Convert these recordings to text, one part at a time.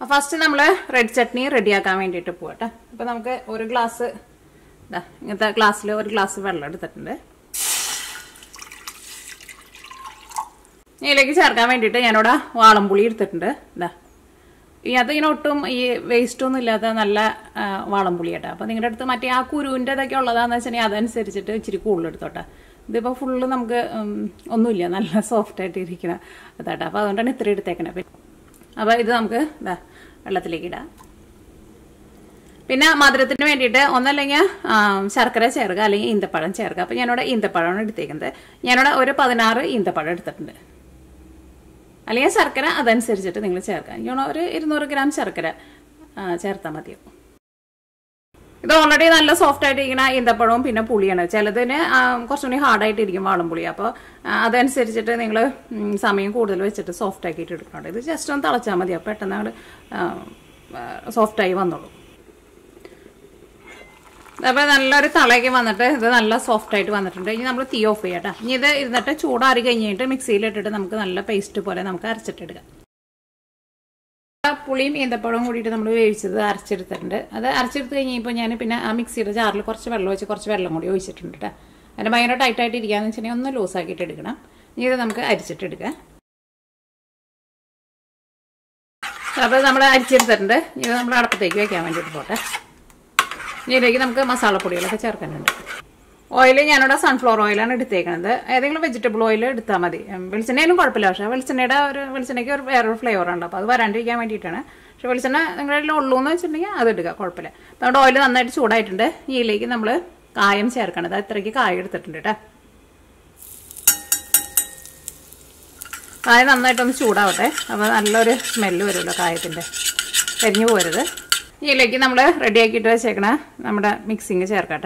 first നമ്മൾ red chutney റെഡിയാക്കാൻ വേണ്ടിയിട്ട് പോകട്ടെ അപ്പോൾ നമുക്ക് ഒരു ഗ്ലാസ് ഇതാ ഇങ്ങനത്തെ ഗ്ലാസ്സിൽ ഒരു ഗ്ലാസ് വെള്ളം എടുത്തിട്ടുണ്ട് ഇതിലേക്ക് ചേർക്കാൻ വേണ്ടിയിട്ട് ഞാനിവിടെ വാളംപുളി എടുത്തിട്ടുണ്ട് ഇതാ ഈ അതിങ്ങനെ ഒട്ടും ഈ വേസ്റ്റ് ഒന്നും ഇല്ലാത്ത നല്ല ആ, വാളംപുളി കേട്ടോ അപ്പോൾ നിങ്ങളുടെ അടുത്ത് മറ്റേ ആ കുരുവിൻ്റെ ഇതൊക്കെ ഉള്ളതാന്ന് വെച്ചിട്ടുണ്ടെങ്കിൽ അതനുസരിച്ചിട്ട് ഇച്ചിരി കൂടുതൽ എടുത്തോട്ടെ ഇതിപ്പോൾ ഫുള്ള് നമുക്ക് ഉം, ഒന്നുമില്ല നല്ല സോഫ്റ്റ് ആയിട്ട് ഇരിക്കുന്ന അതാട്ടോ അപ്പോൾ അതുകൊണ്ടാണ് ഇത്ര എടുത്തേക്കണേ അപ്പോൾ ഇത് നമുക്ക് ഇതാ വെള്ളത്തിലേക്ക് ഇടാം പിന്നെ മധുരത്തിന് വേണ്ടിയിട്ട് ഒന്നല്ലെങ്കിൽ ആ, ശർക്കര ചേർക്കുക അല്ലെങ്കിൽ ഈന്തപ്പഴം ചേർക്കുക അപ്പോൾ ഞാനിവിടെ ഈന്തപ്പഴമാണ് എടുത്തേക്കുന്നത് ഞാനിവിടെ ഒരു പതിനാറ് ഈന്തപ്പഴം എടുത്തിട്ടുണ്ട് അല്ലെങ്കിൽ ശർക്കര അതനുസരിച്ചിട്ട് നിങ്ങൾ ചേർക്കാം എനിക്ക് തോന്നുന്നു ഒരു ഇരുന്നൂറ് ഗ്രാം ശർക്കര ആ, ചേർത്താൽ മതിയാവും ഇത് ഓൾറെഡി നല്ല സോഫ്റ്റ് ആയിട്ട് ഇരിക്കുന്ന ഈന്തപ്പഴവും പിന്നെ പുളിയാണ് ചിലതിന് ആ, കുറച്ചുകൂടി ഹാർഡായിട്ട് ഇരിക്കും വാളം പുളി അപ്പോൾ അതനുസരിച്ചിട്ട് നിങ്ങൾ സമയം കൂടുതൽ വെച്ചിട്ട് സോഫ്റ്റ് ആക്കിയിട്ട് എടുക്കണം ഇത് ജസ്റ്റ് ഒന്ന് തിളച്ചാൽ മതി അപ്പോൾ പെട്ടെന്ന് അങ്ങോട്ട് സോഫ്റ്റായി വന്നോളൂ അപ്പോൾ നല്ലൊരു തളയൊക്കെ വന്നിട്ട് ഇത് നല്ല സോഫ്റ്റ് ആയിട്ട് വന്നിട്ടുണ്ട് ഇനി നമ്മൾ തീ ഓഫ് ചെയ്യട്ടെ ഇനി ഇത് ഇരുന്നിട്ട് ചൂടാറി കഴിഞ്ഞിട്ട് മിക്സിയിലിട്ടിട്ട് നമുക്ക് നല്ല പേസ്റ്റ് പോലെ നമുക്ക് അരച്ചിട്ടെടുക്കാം പുളിയും ഈന്തപ്പഴവും കൂടിയിട്ട് നമ്മൾ വേവിച്ചത് അരച്ചെടുത്തിട്ടുണ്ട് അത് അരച്ചെടുത്ത് കഴിഞ്ഞപ്പോൾ ഞാൻ പിന്നെ ആ മിക്സിയുടെ ജാറിൽ കുറച്ച് വെള്ളം ഒഴിച്ച് കുറച്ച് വെള്ളം കൂടി ഒഴിച്ചിട്ടുണ്ട് കേട്ടോ അതിന് ഭയങ്കര ടൈറ്റായിട്ട് ഇരിക്കാന്ന് വെച്ചിട്ടുണ്ടെങ്കിൽ ഒന്ന് ലൂസാക്കിയിട്ട് എടുക്കണം ഇനി ഇത് നമുക്ക് അരിച്ചിട്ടെടുക്കാം അപ്പോൾ നമ്മൾ അരിച്ചെടുത്തിട്ടുണ്ട് ഇത് നമ്മൾ അടപ്പത്തേക്ക് വെക്കാൻ വേണ്ടിയിട്ട് പോട്ടെ ഇനി ഇതിലേക്ക് നമുക്ക് മസാലപ്പൊടികളൊക്കെ ചേർക്കാനുണ്ട് ഓയിൽ ഞാനിവിടെ സൺഫ്ലവർ ഓയിലാണ് എടുത്തേക്കുന്നത് ഏതെങ്കിലും വെജിറ്റബിൾ ഓയിൽ എടുത്താൽ മതി ഉം, വെളിച്ചെണ്ണയിലും കുഴപ്പമില്ല പക്ഷേ വെളിച്ചെണ്ണയുടെ ഒരു വെളിച്ചെണ്ണയ്ക്ക് ഒരു വേറൊരു ഫ്ലേവർ ഉണ്ട് അപ്പോൾ അത് വരാണ്ടിരിക്കാൻ വേണ്ടിയിട്ടാണ് പക്ഷേ വെളിച്ചെണ്ണ നിങ്ങളുടെ കയ്യിൽ ഉള്ളൂ എന്ന് വെച്ചിട്ടുണ്ടെങ്കിൽ അത് എടുക്കുക കുഴപ്പമില്ല അപ്പോൾ നമ്മുടെ ഓയിൽ നന്നായിട്ട് ചൂടായിട്ടുണ്ട് ഇതിലേക്ക് നമ്മൾ കായം ചേർക്കണത് അത്രയ്ക്ക് കായം എടുത്തിട്ടുണ്ട് കേട്ടോ കായം നന്നായിട്ടൊന്ന് ചൂടാവട്ടെ അപ്പോൾ നല്ലൊരു സ്മെല്ല് വരുമല്ലോ കായത്തിൻ്റെ കരിഞ്ഞു പോരുത് ഇതിലേക്ക് നമ്മൾ റെഡിയാക്കിയിട്ട് വെച്ചേക്കണ നമ്മുടെ മിക്സിങ് ചേർക്കട്ടെ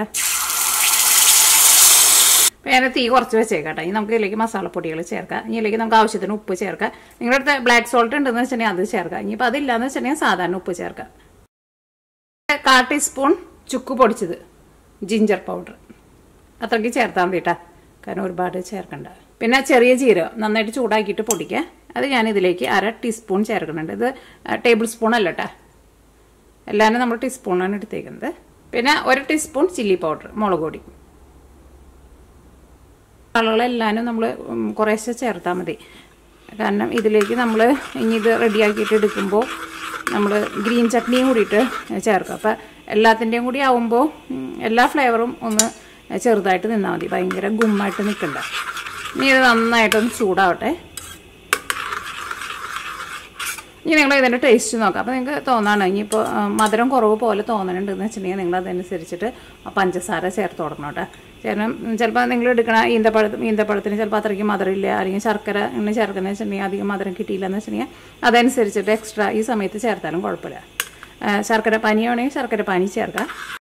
അപ്പോൾ ഞാൻ തീ കുറച്ച് വെച്ചേക്കട്ടെ ഇനി നമുക്ക് ഇതിലേക്ക് മസാലപ്പൊടികൾ ചേർക്കാം ഇനി ഇതിലേക്ക് നമുക്ക് ആവശ്യത്തിന് ഉപ്പ് ചേർക്കാം നിങ്ങളുടെ അടുത്ത് ബ്ലാക്ക് സോൾട്ട് ഉണ്ടെന്ന് വെച്ചിട്ടുണ്ടെങ്കിൽ അത് ചേർക്കാം ഇനിയിപ്പോൾ അതില്ലാന്ന് വെച്ചിട്ടുണ്ടെങ്കിൽ സാധാരണ ഉപ്പ് ചേർക്കാം കാ ടീസ്പൂൺ ചുക്ക് പൊടിച്ചത് ജിഞ്ചർ പൗഡർ അത്രയ്ക്ക് ചേർത്താൽ മതി കേട്ടോ കാരണം ഒരുപാട് ചേർക്കണ്ട പിന്നെ ചെറിയ ജീരകം നന്നായിട്ട് ചൂടാക്കിയിട്ട് പൊടിക്കുക അത് ഞാൻ ഇതിലേക്ക് അര ടീസ്പൂൺ ചേർക്കുന്നുണ്ട് ഇത് ടേബിൾ സ്പൂൺ അല്ല കേട്ടോ എല്ലാവരും നമ്മൾ ടീസ്പൂണാണ് എടുത്തേക്കുന്നത് പിന്നെ ഒരു ടീസ്പൂൺ ചില്ലി പൗഡർ മുളക് പൊടി കളകളെല്ലാനും നമ്മൾ കുറേശ്ശെ ചേർത്താൽ മതി കാരണം ഇതിലേക്ക് നമ്മൾ ഇനി ഇത് റെഡിയാക്കിയിട്ട് എടുക്കുമ്പോൾ നമ്മൾ ഗ്രീൻ ചട്നിയും കൂടിയിട്ട് ചേർക്കും അപ്പം എല്ലാത്തിൻ്റെയും കൂടി ആവുമ്പോൾ ഉം, എല്ലാ ഫ്ലേവറും ഒന്ന് ചെറുതായിട്ട് നിന്നാൽ മതി ഭയങ്കര ഗുമ്മായിട്ട് നിൽക്കണ്ട ഇനി ഇത് നന്നായിട്ടൊന്ന് ചൂടാവട്ടെ ഇനി നിങ്ങൾ ഇതിൻ്റെ ടേസ്റ്റ് നോക്കാം അപ്പോൾ നിങ്ങൾക്ക് തോന്നാണ് ഇനിയിപ്പോൾ ആ, മധുരം കുറവ് പോലെ തോന്നുന്നുണ്ടെന്ന് വെച്ചിട്ടുണ്ടെങ്കിൽ നിങ്ങൾ അതനുസരിച്ചിട്ട് ആ പഞ്ചസാര ചേർത്ത് കൊടുക്കണം കേട്ടോ കാരണം ചിലപ്പോൾ നിങ്ങൾ എടുക്കണ ഈന്തപ്പഴത്ത് ഈന്തപ്പഴത്തിന് ചിലപ്പോൾ അത്രയ്ക്ക് മധുരമില്ല അല്ലെങ്കിൽ ശർക്കര ഇങ്ങനെ ചേർക്കുന്നത് വെച്ചിട്ടുണ്ടെങ്കിൽ അധികം മധുരം കിട്ടിയില്ല എന്ന് വെച്ചിട്ടുണ്ടെങ്കിൽ അതനുസരിച്ചിട്ട് എക്സ്ട്രാ ഈ സമയത്ത് ചേർത്താലും കുഴപ്പമില്ല ആ, ശർക്കര പനിയാണെങ്കിൽ ശർക്കര പനി ചേർക്കാം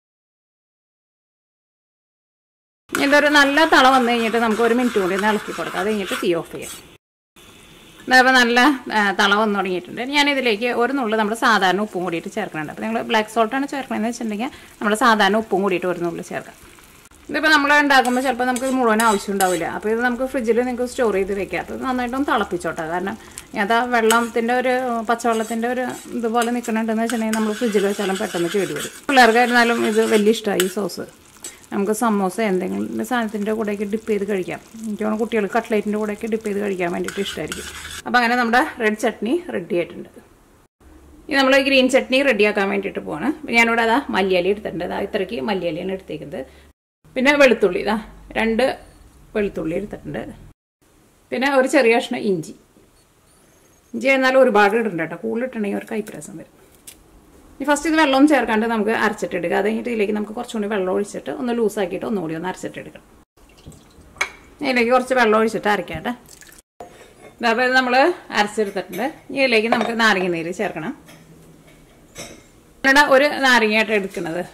ഇതൊരു നല്ല തള വന്നു കഴിഞ്ഞിട്ട് നമുക്ക് ഒരു മിനിറ്റ് കൂടി ഒന്ന് ഇളക്കി കൊടുക്കാം അത് കഴിഞ്ഞിട്ട് തീ ഓഫ് ചെയ്യാം അതേപോലെ നല്ല ആ, തള വന്നു തുടങ്ങിയിട്ടുണ്ട് ഞാൻ ഇതിലേക്ക് ഒരു നുള്ളു നമ്മൾ സാധാരണ ഉപ്പും കൂടിയിട്ട് ചേർക്കുന്നുണ്ട് അപ്പോൾ നിങ്ങൾ ബ്ലാക്ക് സോൾട്ടാണ് ചേർക്കണമെന്ന് വെച്ചിട്ടുണ്ടെങ്കിൽ നമ്മൾ സാധാരണ ഉപ്പും കൂടിയിട്ട് ഒരു നുള്ളു ചേർക്കാം ഇതിപ്പോൾ നമ്മൾ ഉണ്ടാക്കുമ്പോൾ ചിലപ്പോൾ നമുക്ക് ഇത് മുഴുവൻ ആവശ്യം ഉണ്ടാവില്ല അപ്പോൾ ഇത് നമുക്ക് ഫ്രിഡ്ജിൽ നിങ്ങൾക്ക് സ്റ്റോർ ചെയ്ത് വെക്കാം അപ്പോൾ ഇത് നന്നായിട്ടൊന്ന് തിളപ്പിച്ചോട്ടെ കാരണം അതാ വെള്ളത്തിൻ്റെ ഒരു പച്ചവെള്ളത്തിൻ്റെ ഒരു ഇതുപോലെ നിൽക്കണുണ്ടെന്ന് വെച്ചിട്ടുണ്ടെങ്കിൽ നമ്മൾ ഫ്രിഡ്ജിൽ വെച്ചാലും പെട്ടെന്ന് കേടി വരും പിള്ളേർക്കായിരുന്നാലും ഇത് വലിയ ഇഷ്ടമായി ഈ സോസ് നമുക്ക് സമോസ എന്തെങ്കിലും സാധനത്തിൻ്റെ കൂടെയൊക്കെ ഡിപ്പ് ചെയ്ത് കഴിക്കാം എനിക്ക് തോന്നുന്നു കുട്ടികൾ കട്ട്ലേറ്റിൻ്റെ കൂടെയൊക്കെ ഡിപ്പ് ചെയ്ത് കഴിക്കാൻ വേണ്ടിയിട്ട് ഇഷ്ടമായിരിക്കും അപ്പോൾ അങ്ങനെ നമ്മുടെ റെഡ് ചട്നി റെഡി ആയിട്ടുണ്ട് ഇനി നമ്മൾ ഗ്രീൻ ചട്നി റെഡിയാക്കാൻ വേണ്ടിയിട്ട് പോവാണ് അപ്പോൾ ഞാനിവിടെ അതാ മല്ലിയലി എടുത്തിട്ടുണ്ട് അതാ ഇത്രയ്ക്ക് മല്ലിയലിയാണ് എടുത്തേക്കുന്നത് പിന്നെ വെളുത്തുള്ളി ഇതാ രണ്ട് വെളുത്തുള്ളി എടുത്തിട്ടുണ്ട് പിന്നെ ഒരു ചെറിയ കഷ്ണം ഇഞ്ചി ഇഞ്ചി എന്നാലും ഒരുപാട് ഇടണ്ട കേട്ടോ കൂടുതലിട്ടുണ്ടെങ്കിൽ ഒരു കൈപ്രസം വരും ഇനി ഫസ്റ്റ് ഇത് വെള്ളം ചേർക്കാണ്ട് നമുക്ക് അരച്ചിട്ടെടുക്കുക അത് കഴിഞ്ഞിട്ട് ഇതിലേക്ക് നമുക്ക് കുറച്ചുകൂടി വെള്ളം ഒഴിച്ചിട്ട് ഒന്ന് ലൂസാക്കിയിട്ട് ഒന്നുകൂടി ഒന്ന് അരച്ചിട്ടെടുക്കണം ഇതിലേക്ക് കുറച്ച് വെള്ളം ഒഴിച്ചിട്ട് അരക്കാട്ടെ അപ്പോൾ ഇത് നമ്മൾ അരച്ചെടുത്തിട്ടുണ്ട് ഇനി ഇതിലേക്ക് നമുക്ക് നാരങ്ങ നീര് ചേർക്കണം ഇവിടെ ഒരു നാരങ്ങയായിട്ട് എടുക്കുന്നത്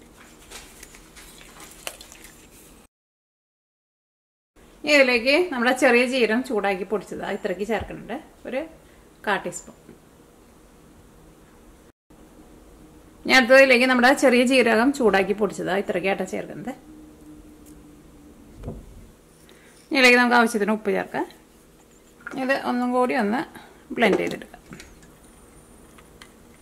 ഇനി ഇതിലേക്ക് നമ്മുടെ ചെറിയ ജീരം ചൂടാക്കി പൊടിച്ചത് അത് ഇത്രയ്ക്ക് ചേർക്കുന്നുണ്ട് ഒരു കാ ടീസ്പൂൺ ഞാൻ അടുത്തതിലേക്ക് നമ്മുടെ ചെറിയ ജീരകം ചൂടാക്കി പൊടിച്ചത് ഇത്രയ്ക്കായിട്ടാണ് ചേർക്കുന്നത് ഇതിലേക്ക് നമുക്ക് ആവശ്യത്തിന് ഉപ്പ് ചേർക്കാം ഇത് ഒന്നും കൂടി ഒന്ന് ബ്ലെൻഡ് ചെയ്തെടുക്കാം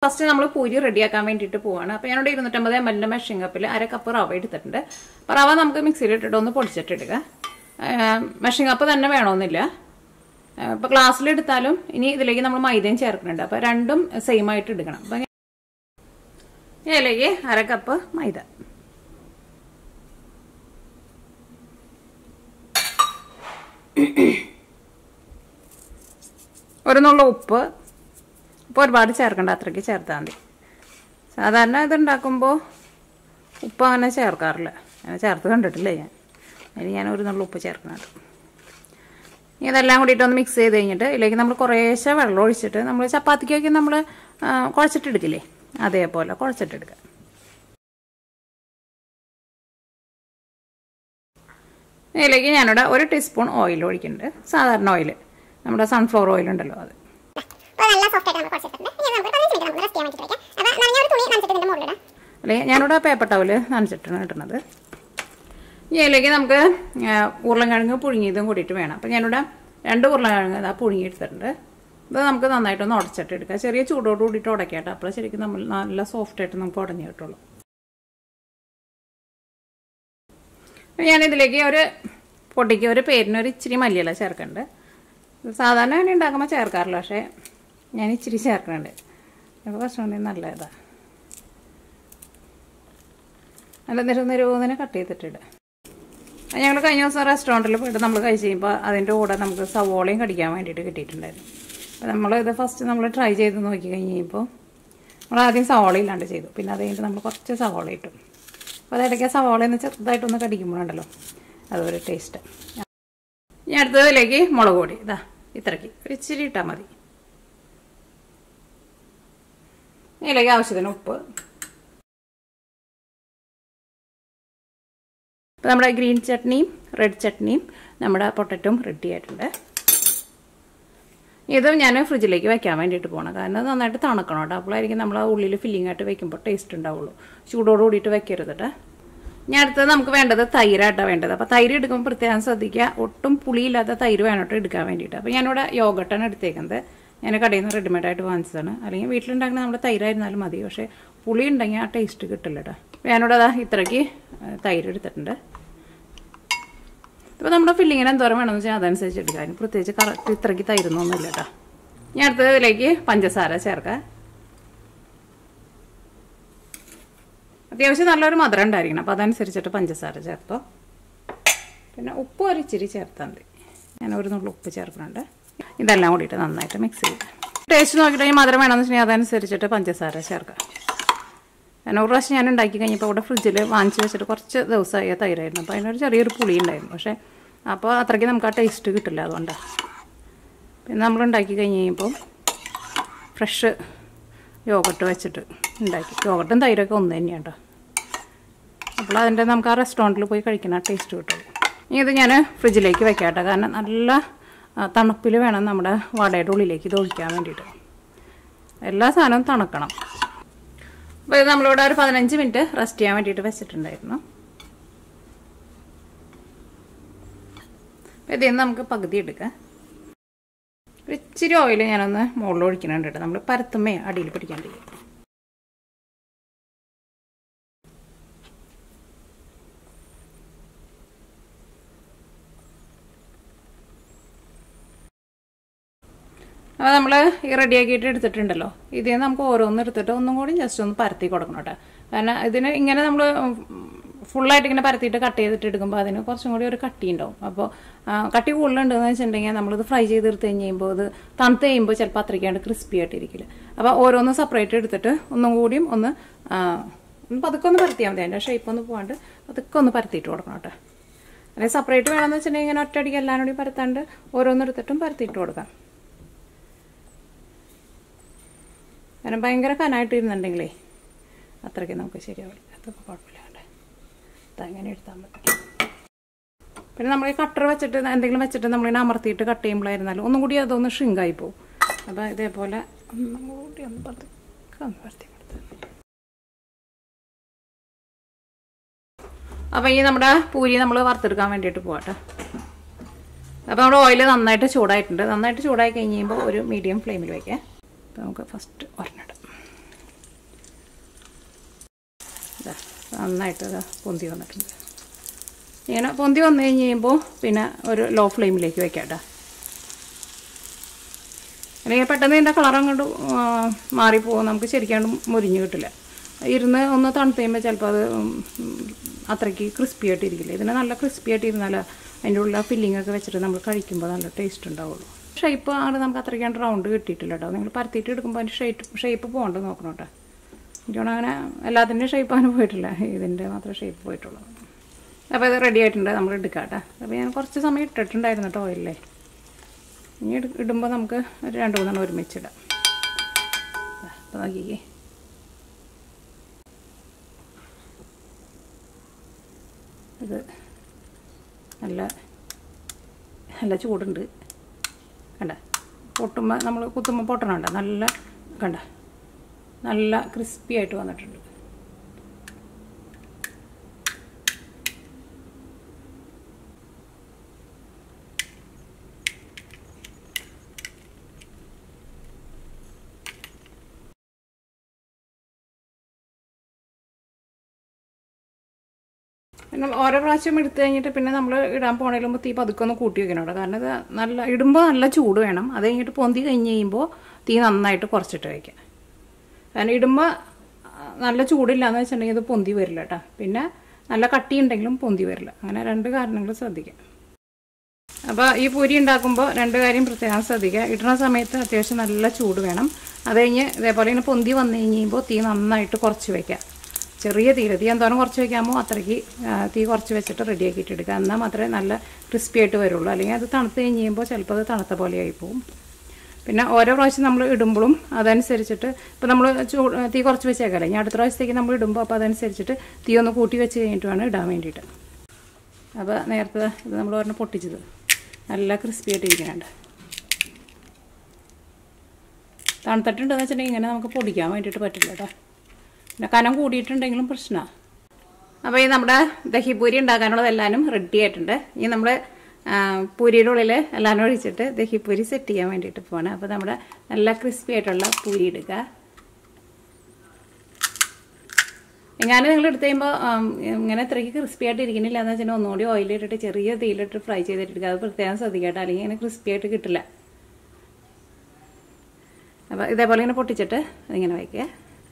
ഫസ്റ്റ് നമ്മൾ പൂരി റെഡിയാക്കാൻ വേണ്ടിയിട്ട് പോവാണ് അപ്പോൾ ഞാനിവിടെ ഇരുന്നൂറ്റമ്പത് എം എല്ലിൻ്റെ മെഷീൻ കപ്പിൽ അര കപ്പ് റവ എടുത്തിട്ടുണ്ട് അപ്പോൾ റവ നമുക്ക് മിക്സിയിൽ ഇട്ടിട്ട് ഒന്ന് പൊടിച്ചിട്ടെടുക്കുക മെഷീൻ കപ്പ് തന്നെ വേണമെന്നില്ല ഇപ്പോൾ ഗ്ലാസ്സിലെടുത്താലും ഇനി ഇതിലേക്ക് നമ്മൾ മൈദയും ചേർക്കുന്നുണ്ട് അപ്പോൾ രണ്ടും സെയിം ആയിട്ട് എടുക്കണം അപ്പം ഇതിലേക്ക് അര കപ്പ് മൈദ ഒരു നുള്ള ഉപ്പ് ഉപ്പ് ഒരുപാട് ചേർക്കണ്ട അത്രയ്ക്ക് ചേർത്താൽ മതി സാധാരണ ഇത് ഉണ്ടാക്കുമ്പോൾ ഉപ്പ് അങ്ങനെ ചേർക്കാറില്ല അങ്ങനെ ചേർത്ത് കണ്ടിട്ടില്ല ഞാൻ അതിന് ഞാൻ ഒരു നുള്ള ഉപ്പ് ചേർക്കുന്നുണ്ട് ഇനി ഇതെല്ലാം കൂടിയിട്ട് ഒന്ന് മിക്സ് ചെയ്ത് കഴിഞ്ഞിട്ട് ഇതിലേക്ക് നമ്മൾ കുറേശ്ശെ വെള്ളം ഒഴിച്ചിട്ട് നമ്മൾ ചപ്പാത്തിക്കൊക്കെ നമ്മൾ കുഴച്ചിട്ടെടുക്കില്ലേ അതേപോലെ കുഴച്ചിട്ടെടുക്കുക ഇതിലേക്ക് ഞാനിവിടെ ഒരു ടീസ്പൂൺ ഓയിൽ ഒഴിക്കുന്നുണ്ട് സാധാരണ ഓയിൽ നമ്മുടെ സൺഫ്ലവർ ഓയിൽ ഉണ്ടല്ലോ അത് അപ്പോൾ നല്ല സോഫ്റ്റ് ആയിട്ട് നമ്മൾ കുഴച്ചിട്ടുണ്ട് ഇനി നമുക്ക് പതിനഞ്ച് മിനിറ്റ് നമുക്ക് റെസ്റ്റ് ചെയ്യാൻ വേണ്ടിയിട്ട് വയ്ക്കാം അപ്പോൾ നനഞ്ഞ ഒരു തുണി നനച്ചിട്ട് ഇതിൻ്റെ മുകളിലിടാം അല്ലെങ്കിൽ ഞാനിവിടെ പേപ്പർ ടവല് നനച്ചിട്ടാണ് ഇടുന്നത് ഇനി അതിലേക്ക് നമുക്ക് ആ, ഉരുളൻകിഴങ്ങ് പുഴുങ്ങിയതും കൂടിയിട്ട് വേണം അപ്പം ഞാനിവിടെ രണ്ട് ഉരുളൻകിഴങ്ങ് ഇതാ പുഴുങ്ങി എടുത്തിട്ടുണ്ട് ഇത് നമുക്ക് നന്നായിട്ടൊന്ന് ഉടച്ചിട്ട് എടുക്കാം ചെറിയ ചൂടോട് കൂടിയിട്ട് ഉടയ്ക്കട്ടെ അപ്പോൾ ശരിക്കും നമ്മൾ നല്ല സോഫ്റ്റ് ആയിട്ട് നമുക്ക് ഉടഞ്ഞു കിട്ടുള്ളൂ ഞാനിതിലേക്ക് ഒരു പൊടിക്ക് ഒരു പേരിന് ഒരു ഇച്ചിരി മല്ലിയില ചേർക്കുന്നുണ്ട് ഇത് സാധാരണ അങ്ങനെ ഉണ്ടാക്കുമ്പോൾ ചേർക്കാറില്ല പക്ഷേ ഞാൻ ഇച്ചിരി ചേർക്കുന്നുണ്ട് അപ്പോൾ കുറച്ചുകൂടി നല്ല ഇതാണ് നല്ല നിര നിരൂപനെ കട്ട് ചെയ്തിട്ടിട്ട് ഞങ്ങൾ കഴിഞ്ഞ ദിവസം റെസ്റ്റോറൻറ്റിൽ പോയിട്ട് നമ്മൾ കഴിച്ച് കഴിയുമ്പോൾ അതിൻ്റെ കൂടെ നമുക്ക് സവോളയും കടിക്കാൻ വേണ്ടിയിട്ട് കിട്ടിയിട്ടുണ്ടായിരുന്നു അപ്പോൾ നമ്മൾ ഇത് ഫസ്റ്റ് നമ്മൾ ട്രൈ ചെയ്ത് നോക്കി കഴിഞ്ഞ് കഴിയുമ്പോൾ നമ്മൾ ആദ്യം സവോള ഇല്ലാണ്ട് ചെയ്തു പിന്നെ അത് കഴിഞ്ഞിട്ട് നമ്മൾ കുറച്ച് സവോള ഇട്ടു അപ്പോൾ അതിടയ്ക്ക് സവോള ഒന്ന് ചെറുതായിട്ടൊന്ന് കടിക്കുമ്പോഴുണ്ടല്ലോ അതൊരു ടേസ്റ്റ് ഇനി അടുത്തതിലേക്ക് മുളക് പൊടി ഇതാ ഇത്രയ്ക്ക് ഒരു ഇച്ചിരി ഇട്ടാൽ മതി ഇതിലേക്ക് ആവശ്യത്തിന് ഉപ്പ് അപ്പോൾ നമ്മുടെ ഗ്രീൻ ചട്നിയും റെഡ് ചട്നിയും നമ്മുടെ പൊട്ടറ്റും റെഡി ആയിട്ടുണ്ട് ഇത് ഞാൻ ഫ്രിഡ്ജിലേക്ക് വെക്കാൻ വേണ്ടിയിട്ട് പോകണം കാരണം അത് നന്നായിട്ട് തണുക്കണം കേട്ടോ അപ്പോഴായിരിക്കും നമ്മൾ ആ ഉള്ളിൽ ഫില്ലിംഗ് ആയിട്ട് വെക്കുമ്പോൾ ടേസ്റ്റ് ഉണ്ടാവുള്ളൂ ചൂടോട് കൂടിയിട്ട് വെക്കരുത് കേട്ടോ ഇനി അടുത്തത് നമുക്ക് വേണ്ടത് തൈരായിട്ടാണ് വേണ്ടത് അപ്പോൾ തൈര് എടുക്കുമ്പോൾ പ്രത്യേകം ശ്രദ്ധിക്കുക ഒട്ടും പുളിയില്ലാത്ത തൈര് വേണം കേട്ടോ എടുക്കാൻ വേണ്ടിയിട്ട് അപ്പോൾ ഞാനിവിടെ യോഗട്ടാണ് എടുത്തേക്കുന്നത് ഞാൻ കടയിൽ നിന്ന് റെഡിമെയ്ഡ് ആയിട്ട് വാങ്ങിച്ചതാണ് അല്ലെങ്കിൽ വീട്ടിലുണ്ടാക്കുന്ന നമ്മുടെ തൈരായിരുന്നാലും മതി പക്ഷേ പുളി ഉണ്ടെങ്കിൽ ആ ടേസ്റ്റ് കിട്ടില്ല കേട്ടോ ഞാനിവിടെ അതാ ഇത്രയ്ക്ക് തൈര് എടുത്തിട്ടുണ്ട് ഇപ്പോൾ നമ്മുടെ ഫില്ലിങ്ങിന് എന്തോരം വേണമെന്ന് വെച്ചാൽ അതനുസരിച്ച് എടുക്കുക അതിന് പ്രത്യേകിച്ച് കറക്റ്റ് ഇത്രയ്ക്ക് തരുന്നൊന്നുമില്ല കേട്ടോ ഞാൻ അടുത്തത് ഇതിലേക്ക് പഞ്ചസാര ചേർക്കാം അത്യാവശ്യം നല്ലൊരു മധുരം ഉണ്ടായിരിക്കണം അപ്പോൾ അതനുസരിച്ചിട്ട് പഞ്ചസാര ചേർത്തോ പിന്നെ ഉപ്പ് ഒരു ഇച്ചിരി ചേർത്താൽ മതി ഞാൻ ഒരു നുള്ളു ഉപ്പ് ചേർക്കുന്നുണ്ട് ഇതെല്ലാം കൂടിയിട്ട് നന്നായിട്ട് മിക്സ് ചെയ്ത് ടേസ്റ്റ് നോക്കിയിട്ട് ഈ മധുരം വേണമെന്ന് വെച്ചിട്ടുണ്ടെങ്കിൽ അതനുസരിച്ചിട്ട് പഞ്ചസാര ചേർക്കാം കാരണം ഒരു പ്രാവശ്യം ഞാൻ ഉണ്ടാക്കി കഴിഞ്ഞപ്പോൾ ഇവിടെ ഫ്രിഡ്ജിൽ വാങ്ങിച്ച് വെച്ചിട്ട് കുറച്ച് ദിവസമായി തൈരായിരുന്നു അപ്പോൾ അതിനൊരു ചെറിയൊരു പുളി ഉണ്ടായിരുന്നു പക്ഷേ അപ്പോൾ അത്രയ്ക്ക് നമുക്ക് ആ ടേസ്റ്റ് കിട്ടില്ല അതുകൊണ്ടാണ് പിന്നെ നമ്മൾ ഉണ്ടാക്കി കഴിഞ്ഞ് കഴിയുമ്പോൾ ഫ്രഷ് യോഗട്ട് വെച്ചിട്ട് ഉണ്ടാക്കി യോഗട്ടും തൈരൊക്കെ ഒന്ന് തന്നെയാണ് കേട്ടോ അപ്പോൾ അതിൻ്റെ നമുക്ക് ആ റെസ്റ്റോറൻറ്റിൽ പോയി കഴിക്കുന്ന ടേസ്റ്റ് കിട്ടുള്ളൂ ഇനി ഇത് ഞാൻ ഫ്രിഡ്ജിലേക്ക് വെക്കാം കേട്ടോ കാരണം നല്ല തണുപ്പിൽ വേണം നമ്മുടെ വടയുടെ ഉള്ളിലേക്ക് ഇത് ഒഴിക്കാൻ വേണ്ടിയിട്ട് എല്ലാ സാധനവും തണുക്കണം അപ്പോൾ ഇത് നമ്മളിവിടെ ഒരു പതിനഞ്ച് മിനിറ്റ് റെസ്റ്റ് ചെയ്യാൻ വേണ്ടിയിട്ട് വെച്ചിട്ടുണ്ടായിരുന്നു അപ്പോൾ ഇതിൽ നിന്ന് നമുക്ക് പകുതി എടുക്കാം ഒരു ഇച്ചിരി ഓയിൽ ഞാനൊന്ന് മുകളിൽ ഒഴിക്കുന്നുണ്ട് കേട്ടോ നമ്മൾ പരത്തുമ്മേ അടിയിൽ പിടിക്കാണ്ടിരിക്കും അപ്പോൾ നമ്മൾ ഈ റെഡിയാക്കിയിട്ട് എടുത്തിട്ടുണ്ടല്ലോ ഇതിൽ നിന്ന് നമുക്ക് ഓരോന്ന് എടുത്തിട്ട് ഒന്നും കൂടി ജസ്റ്റ് ഒന്ന് പരത്തി കൊടുക്കണം കേട്ടോ കാരണം ഇതിന് ഇങ്ങനെ നമ്മൾ ഫുള്ളായിട്ട് ഇങ്ങനെ പരത്തിയിട്ട് കട്ട് ചെയ്തിട്ട് എടുക്കുമ്പോൾ അതിന് കുറച്ചും കൂടി ഒരു കട്ടി ഉണ്ടാവും അപ്പോൾ കട്ടി കൂടുതലുണ്ടെന്ന് വെച്ചിട്ടുണ്ടെങ്കിൽ നമ്മളിത് ഫ്രൈ ചെയ്ത് എടുത്ത് കഴിഞ്ഞ് കഴിയുമ്പോൾ ഇത് തണുത്ത് കഴിയുമ്പോൾ ചിലപ്പോൾ അത്രയ്ക്കാണ്ട് ക്രിസ്പി ആയിട്ടിരിക്കില്ല അപ്പോൾ ഓരോന്ന് സെപ്പറേറ്റ് എടുത്തിട്ട് ഒന്നും കൂടിയും ഒന്ന് ആ, ഒന്ന് പതുക്കെ ഒന്ന് പരത്തിയാൽ മതി അതിൻ്റെ ഷേപ്പ് ഒന്ന് പോകാണ്ട് പതുക്കെ ഒന്ന് പരത്തിയിട്ട് കൊടുക്കണം കേട്ടോ അല്ലെങ്കിൽ സെപ്പറേറ്റ് വേണമെന്ന് വെച്ചിട്ടുണ്ടെങ്കിൽ ഇങ്ങനെ ഒറ്റയടിക്ക് എല്ലാം കൂടി പരത്താണ്ട് ഓരോന്നെടുത്തിട്ടും പരത്തിയിട്ട് കൊടുക്കാം കാരണം ഭയങ്കര കനായിട്ട് ഇരുന്നുണ്ടെങ്കിലേ അത്രയ്ക്ക് നമുക്ക് ശരിയാവില്ല അതൊക്കെ കുഴപ്പമില്ല കണ്ടേ അതങ്ങനെ എടുത്താൽ മതി പിന്നെ നമ്മൾ ഈ കട്ടർ വെച്ചിട്ട് എന്തെങ്കിലും വെച്ചിട്ട് നമ്മളിങ്ങനെ അമർത്തിയിട്ട് കട്ട് ചെയ്യുമ്പോഴായിരുന്നാലും ഒന്നും കൂടി അതൊന്ന് ഷ്രിങ്കായി പോകും അപ്പോൾ ഇതേപോലെ ഒന്നും കൂടി ഒന്ന് പതുക്കെ ഒന്ന് പരത്തി കൊടുത്താൽ മതി അപ്പോൾ ഈ നമ്മുടെ പൂരി നമ്മൾ വറുത്തെടുക്കാൻ വേണ്ടിയിട്ട് പോകട്ടെ അപ്പോൾ നമ്മുടെ ഓയിൽ നന്നായിട്ട് ചൂടായിട്ടുണ്ട് നന്നായിട്ട് ചൂടായി കഴിഞ്ഞ് കഴിയുമ്പോൾ ഒരു മീഡിയം ഫ്ലെയിമിൽ വയ്ക്കാം അപ്പോൾ നമുക്ക് ഫസ്റ്റ് ഒരെണ്ണിടാം നന്നായിട്ട് ഇത് പൊന്തി വന്നിട്ടുണ്ട് ഇങ്ങനെ പൊന്തി വന്നു കഴിഞ്ഞ് കഴിയുമ്പോൾ പിന്നെ ഒരു ലോ ഫ്ലെയിമിലേക്ക് വെക്കാം കേട്ടോ അല്ലെങ്കിൽ പെട്ടെന്ന് ഇതിൻ്റെ കളർ അങ്ങോട്ട് മാറിപ്പോകും നമുക്ക് ശരിക്കാണ്ട് മുരിഞ്ഞ് കിട്ടില്ല ഇരുന്ന് ഒന്ന് തണുത്ത് കഴിയുമ്പോൾ ചിലപ്പോൾ അത് ഉം, ഉം, അത്രയ്ക്ക് ക്രിസ്പി ആയിട്ട് ഇരിക്കില്ല ഇതിന് നല്ല ക്രിസ്പി ആയിട്ട് ഇരുന്നാൽ അതിൻ്റെ ഉള്ള ഫില്ലിംഗ് ഒക്കെ വെച്ചിട്ട് നമ്മൾ കഴിക്കുമ്പോൾ നല്ല ടേസ്റ്റ് ഉണ്ടാവുള്ളൂ ഷേപ്പ് ആണ് നമുക്ക് അത്രയ്ക്കാണ്ട് റൗണ്ട് കിട്ടിയിട്ടില്ല കേട്ടോ നിങ്ങൾ പരത്തിയിട്ട് എടുക്കുമ്പോൾ അതിൻ്റെ ഷേപ്പ് ഷേപ്പ് പോകണ്ട് നോക്കണം കേട്ടോ എനിക്കാണ് അങ്ങനെ എല്ലാത്തിൻ്റെയും ഷേപ്പ് അങ്ങനെ പോയിട്ടില്ല ഇതിൻ്റെ മാത്രമേ ഷേപ്പ് പോയിട്ടുള്ളൂ അപ്പോൾ ഇത് റെഡി ആയിട്ടുണ്ട് നമ്മൾ എടുക്കാം കേട്ടോ അപ്പോൾ ഞാൻ കുറച്ച് സമയം ഇട്ടിട്ടുണ്ടായിരുന്നു കേട്ടോ ഓയിലേ ഇനി ഇട- ഇടുമ്പോൾ നമുക്ക് ഒരു രണ്ട് മൂന്നെണ്ണം ഒരുമിച്ചിടാം അപ്പോൾ നോക്കിക്കേ ഇത് നല്ല നല്ല ചൂടുണ്ട് കണ്ട പൊട്ടുമ്പോൾ നമ്മൾ കുത്തുമ്പോൾ പൊട്ടണുണ്ട നല്ല കണ്ട നല്ല ക്രിസ്പി ആയിട്ട് വന്നിട്ടുണ്ട് പിന്നെ ഓരോ പ്രാവശ്യം എടുത്തു കഴിഞ്ഞിട്ട് പിന്നെ നമ്മൾ ഇടാൻ പോണതിന് മുമ്പ് തീ പതുക്കെ ഒന്ന് കൂട്ടി വെക്കണം കേട്ടോ കാരണം ഇത് നല്ല ഇടുമ്പോൾ നല്ല ചൂട് വേണം അത് കഴിഞ്ഞിട്ട് പൊന്തി കഴിഞ്ഞ് കഴിയുമ്പോൾ തീ നന്നായിട്ട് കുറച്ചിട്ട് വയ്ക്കാം കാരണം ഇടുമ്പോൾ നല്ല ചൂടില്ലാന്ന് വെച്ചിട്ടുണ്ടെങ്കിൽ ഇത് പൊന്തി വരില്ല കേട്ടോ പിന്നെ നല്ല കട്ടി ഉണ്ടെങ്കിലും പൊന്തി വരില്ല അങ്ങനെ രണ്ട് കാരണങ്ങൾ ശ്രദ്ധിക്കാം അപ്പോൾ ഈ പൂരി ഉണ്ടാക്കുമ്പോൾ രണ്ട് കാര്യം പ്രത്യേകം ശ്രദ്ധിക്കുക ഇടുന്ന സമയത്ത് അത്യാവശ്യം നല്ല ചൂട് വേണം അത് കഴിഞ്ഞ് ഇതേപോലെ ഇങ്ങനെ പൊന്തി വന്നു കഴിഞ്ഞ് കഴിയുമ്പോൾ തീ നന്നായിട്ട് കുറച്ച് വയ്ക്കുക ചെറിയ തീയിൽ തീ എന്തോരം കുറച്ച് വയ്ക്കാമോ അത്രയ്ക്ക് ആ, തീ കുറച്ച് വെച്ചിട്ട് റെഡിയാക്കിയിട്ട് എടുക്കുക എന്നാൽ മാത്രമേ നല്ല ക്രിസ്പി ആയിട്ട് വരുള്ളൂ അല്ലെങ്കിൽ അത് തണുത്ത് കഴിഞ്ഞ് കഴിയുമ്പോൾ ചിലപ്പോൾ അത് തണുത്ത പോലെ ആയി പോകും പിന്നെ ഓരോ പ്രാവശ്യം നമ്മൾ ഇടുമ്പോഴും അതനുസരിച്ചിട്ട് ഇപ്പോൾ നമ്മൾ ചൂ തീ കുറച്ച് വെച്ചേക്കല്ലേ ഇനി അടുത്ത പ്രാവശ്യത്തേക്ക് നമ്മൾ ഇടുമ്പോൾ അപ്പോൾ അതനുസരിച്ചിട്ട് തീ ഒന്ന് കൂട്ടി വെച്ച് കഴിഞ്ഞിട്ട് വേണം ഇടാൻ വേണ്ടിയിട്ട് അപ്പോൾ നേരത്തെ ഇത് നമ്മൾ ഒരെണ്ണം പൊട്ടിച്ചത് നല്ല ക്രിസ്പി ആയിട്ട് ഇരിക്കുന്നുണ്ട് തണുത്തിട്ടുണ്ടെന്ന് വെച്ചിട്ടുണ്ടെങ്കിൽ ഇങ്ങനെ നമുക്ക് പൊടിക്കാൻ വേണ്ടിയിട്ട് പറ്റില്ല കേട്ടോ പിന്നെ കനം കൂടിയിട്ടുണ്ടെങ്കിലും പ്രശ്നമാണ് അപ്പോൾ ഈ നമ്മുടെ ദഹിപൂരി ഉണ്ടാക്കാനുള്ളത് എല്ലാവരും റെഡി ആയിട്ടുണ്ട് ഇനി നമ്മൾ പൂരിയുടെ ഉള്ളിൽ എല്ലാവരും ഒഴിച്ചിട്ട് ദഹിപൂരി സെറ്റ് ചെയ്യാൻ വേണ്ടിയിട്ട് പോവാണ് അപ്പോൾ നമ്മുടെ നല്ല ക്രിസ്പി ആയിട്ടുള്ള പൂരി എടുക്കുക ഞാൻ നിങ്ങൾ എടുത്ത് കഴിയുമ്പോൾ ഇങ്ങനെ ഇത്രയ്ക്ക് ക്രിസ്പി ആയിട്ട് ഇരിക്കുന്നില്ല എന്ന് വെച്ചാൽ ഒന്നുകൂടി ഓയിലിട്ടിട്ട് ചെറിയ തീയിലിട്ട് ഫ്രൈ ചെയ്തിട്ടെടുക്കുക അത് പ്രത്യേകം ശ്രദ്ധിക്കട്ടെ അല്ലെങ്കിൽ ഇങ്ങനെ ക്രിസ്പി ആയിട്ട് കിട്ടില്ല അപ്പോൾ ഇതേപോലെ ഇങ്ങനെ പൊട്ടിച്ചിട്ട് അതിങ്ങനെ വയ്ക്കുക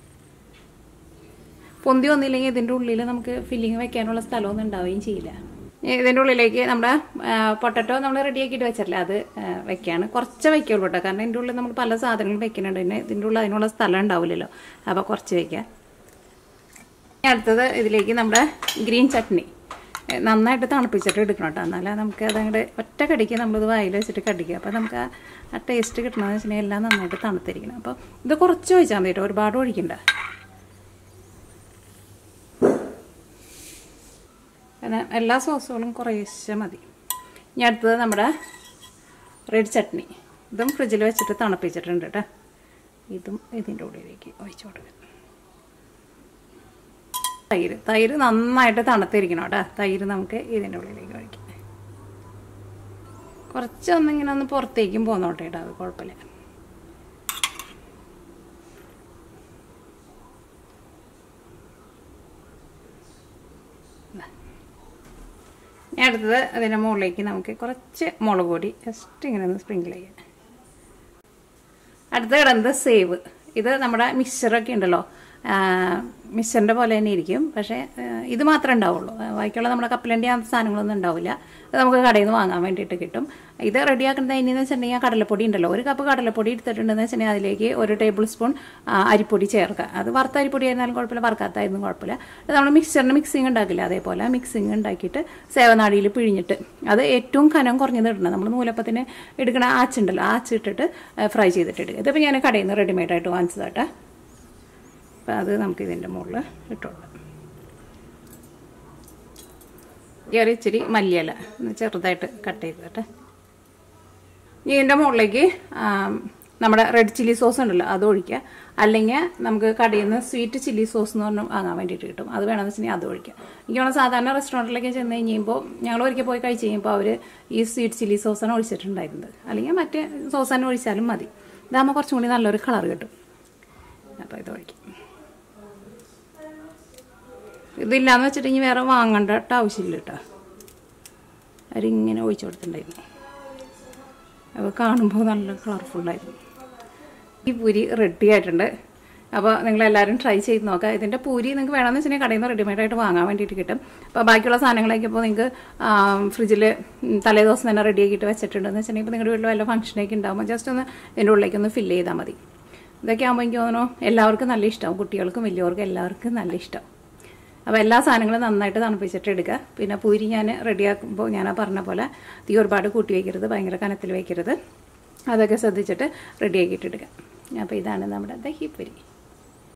പൊന്തി വന്നില്ലെങ്കിൽ ഇതിൻ്റെ ഉള്ളിൽ നമുക്ക് ഫില്ലിങ് വെക്കാനുള്ള സ്ഥലമൊന്നും ഉണ്ടാവുകയും ചെയ്യില്ല ഇതിൻ്റെ ഉള്ളിലേക്ക് നമ്മുടെ പൊട്ടറ്റോ നമ്മൾ റെഡിയാക്കിയിട്ട് വെച്ചിട്ടില്ല അത് ആ, വെക്കുകയാണ് കുറച്ച് വയ്ക്കുള്ളൂ കേട്ടോ കാരണം ഇതിൻ്റെ ഉള്ളിൽ നമ്മൾ പല സാധനങ്ങളും വെക്കുന്നുണ്ട് പിന്നെ ഇതിൻ്റെ ഉള്ളിൽ അതിനുള്ള സ്ഥലം ഉണ്ടാവില്ലല്ലോ അപ്പോൾ കുറച്ച് വയ്ക്കുക ഇനി അടുത്തത് ഇതിലേക്ക് നമ്മുടെ ഗ്രീൻ ചട്നി ഏ, നന്നായിട്ട് തണുപ്പിച്ചിട്ട് എടുക്കണം കേട്ടോ എന്നാലേ നമുക്ക് അതങ്ങോട്ട് ഒറ്റ കടിക്ക് നമ്മളിത് വായിൽ വെച്ചിട്ട് കടിക്കുക അപ്പോൾ നമുക്ക് ആ- ആ ടേസ്റ്റ് കിട്ടണമെന്ന് വെച്ചിട്ടുണ്ടെങ്കിൽ എല്ലാം നന്നായിട്ട് തണുത്തിരിക്കണം അപ്പോൾ ഇത് കുറച്ച് ഒഴിച്ചാൽ മതി കേട്ടോ ഒരുപാട് ഒഴിക്കണ്ട കാരണം എല്ലാ സോസുകളും കുറേശ്ശെ മതി ഇനി അടുത്തത് നമ്മുടെ റെഡ് ചട്നി ഇതും ഫ്രിഡ്ജിൽ വെച്ചിട്ട് തണുപ്പിച്ചിട്ടുണ്ട് കേട്ടോ ഇതും ഇതിൻ്റെ ഉള്ളിലേക്ക് ഒഴിച്ചു കൊടുക്കുക തൈര് തൈര് നന്നായിട്ട് തണുത്തിരിക്കണം കേട്ടോ തൈര് നമുക്ക് ഇതിൻ്റെ ഉള്ളിലേക്ക് ഒഴിക്കാം കുറച്ചൊന്നിങ്ങനെ ഒന്ന് പുറത്തേക്കും പോന്നോട്ടെ കേട്ടോ അത് കുഴപ്പമില്ല ഇനി അടുത്തത് അതിൻ്റെ മുകളിലേക്ക് നമുക്ക് കുറച്ച് മുളക് പൊടി ജസ്റ്റ് ഇങ്ങനെ ഒന്ന് സ്പ്രിങ്കിൾ ചെയ്യാം അടുത്ത കിടന്നത് സേവ് ഇത് നമ്മുടെ മിക്സറൊക്കെ ഉണ്ടല്ലോ മിക്സറിൻ്റെ പോലെ തന്നെ ഇരിക്കും പക്ഷേ ആ, ഇത് മാത്രമേ ഉണ്ടാവുള്ളൂ ആ, ബാക്കിയുള്ള നമ്മുടെ കപ്പലണ്ടി ആ സാധനങ്ങളൊന്നും ഉണ്ടാവില്ല ഇത് നമുക്ക് കടയിൽ നിന്ന് വാങ്ങാൻ വേണ്ടിയിട്ട് കിട്ടും ഇത് റെഡിയാക്കുന്നത് എങ്ങനെയെന്ന് വെച്ചിട്ടുണ്ടെങ്കിൽ ആ കടലപ്പൊടി ഉണ്ടല്ലോ ഒരു കപ്പ് കടലപ്പൊടി എടുത്തിട്ടുണ്ടെന്ന് വെച്ചിട്ടുണ്ടെങ്കിൽ അതിലേക്ക് ഒരു ടേബിൾ സ്പൂൺ ആ, അരിപ്പൊടി ചേർക്കുക അത് വറുത്ത അരിപ്പൊടി ആയിരുന്നാലും കുഴപ്പമില്ല വറുക്കാത്തായിരുന്നു കുഴപ്പമില്ല അത് നമ്മൾ മിക്സറിന് മിക്സിങ് ഉണ്ടാക്കില്ല അതേപോലെ മിക്സിങ് ഉണ്ടാക്കിയിട്ട് സേവനാടിയിൽ പിഴിഞ്ഞിട്ട് അത് ഏറ്റവും കനം കുറഞ്ഞത് ഇടണം നമ്മൾ നൂലപ്പത്തിന് എടുക്കുന്ന ആച്ചുണ്ടല്ലോ ആച്ച് ഇട്ടിട്ട് ഫ്രൈ ചെയ്തിട്ട് എടുക്കുക ഇതിപ്പോൾ ഞാൻ കടയിൽ നിന്ന് റെഡിമെയ്ഡായിട്ട് വാങ്ങിച്ചതാട്ടെ അപ്പോൾ അത് നമുക്ക് ഇതിൻ്റെ മുകളിൽ ഇട്ടുകൊള്ളാം ഒരു ഇച്ചിരി മല്ലിയില ഒന്ന് ചെറുതായിട്ട് കട്ട് ചെയ്ത് കേട്ടെ ഇനി ഇതിൻ്റെ മുകളിലേക്ക് ആം, നമ്മുടെ റെഡ് ചില്ലി സോസ് ഉണ്ടല്ലോ അത് ഒഴിക്കുക അല്ലെങ്കിൽ നമുക്ക് കടയിൽ നിന്ന് സ്വീറ്റ് ചില്ലി സോസ് എന്ന് പറഞ്ഞാൽ വാങ്ങാൻ വേണ്ടിയിട്ട് കിട്ടും അത് വേണമെന്ന് വെച്ചിട്ടുണ്ടെങ്കിൽ അത് ഒഴിക്കുക എനിക്ക് തോന്നുന്നു സാധാരണ റെസ്റ്റോറൻറ്റിലേക്ക് ചെന്ന് കഴിയുമ്പോൾ ഞങ്ങൾ ഒരിക്കൽ പോയി കഴിച്ച് കഴിയുമ്പോൾ അവർ ഈ സ്വീറ്റ് ചില്ലി സോസാണ് ഒഴിച്ചിട്ടുണ്ടായിരുന്നത് അല്ലെങ്കിൽ മറ്റേ സോസ് തന്നെ ഒഴിച്ചാലും മതി ഇതാകുമ്പോൾ കുറച്ചും കൂടി നല്ലൊരു കളർ കിട്ടും അപ്പോൾ ഇത് ഒഴിക്കും ഇതില്ലാന്ന് വെച്ചിട്ടുണ്ടെങ്കിൽ വേറെ വാങ്ങണ്ട ആവശ്യമില്ല കേട്ടോ അവരിങ്ങനെ ഒഴിച്ചു കൊടുത്തിട്ടുണ്ടായിരുന്നു അപ്പോൾ കാണുമ്പോൾ നല്ല കളർഫുള്ളായിരുന്നു ഈ പൂരി റെഡി ആയിട്ടുണ്ട് അപ്പോൾ നിങ്ങളെല്ലാവരും ട്രൈ ചെയ്ത് നോക്കുക ഇതിൻ്റെ പൂരി നിങ്ങൾക്ക് വേണമെന്ന് വെച്ചിട്ടുണ്ടെങ്കിൽ കടയിൽ നിന്ന് റെഡിമെയ്ഡ് ആയിട്ട് വാങ്ങാൻ വേണ്ടിയിട്ട് കിട്ടും അപ്പോൾ ബാക്കിയുള്ള സാധനങ്ങളൊക്കെ ഇപ്പോൾ നിങ്ങൾക്ക് ഫ്രിഡ്ജിൽ തലേ ദിവസം തന്നെ റെഡി ആക്കിയിട്ട് വെച്ചിട്ടുണ്ടെന്ന് വെച്ചിട്ടുണ്ടെങ്കിൽ ഇപ്പോൾ നിങ്ങളുടെ വീട്ടിൽ വല്ല ഫംഗ്ഷനൊക്കെ ഉണ്ടാകുമ്പോൾ ജസ്റ്റ് ഒന്ന് ഇതിൻ്റെ ഉള്ളിലേക്ക് ഒന്ന് ഫില്ല് ചെയ്താൽ മതി ഇതൊക്കെ ആകുമ്പോൾ എനിക്ക് തോന്നുന്നു എല്ലാവർക്കും നല്ല ഇഷ്ടമാവും കുട്ടികൾക്കും വലിയവർക്കും എല്ലാവർക്കും നല്ല ഇഷ്ടം അപ്പോൾ എല്ലാ സാധനങ്ങളും നന്നായിട്ട് തണുപ്പിച്ചിട്ട് എടുക്കുക പിന്നെ പൂരി ഞാൻ റെഡിയാക്കുമ്പോൾ ഞാൻ ആ പറഞ്ഞ പോലെ തീ ഒരുപാട് കൂട്ടി വയ്ക്കരുത് ഭയങ്കര കനത്തിൽ വയ്ക്കരുത് അതൊക്കെ ശ്രദ്ധിച്ചിട്ട് റെഡിയാക്കിയിട്ട് എടുക്കുക അപ്പോൾ ഇതാണ് നമ്മുടെ ദഹി പൂരി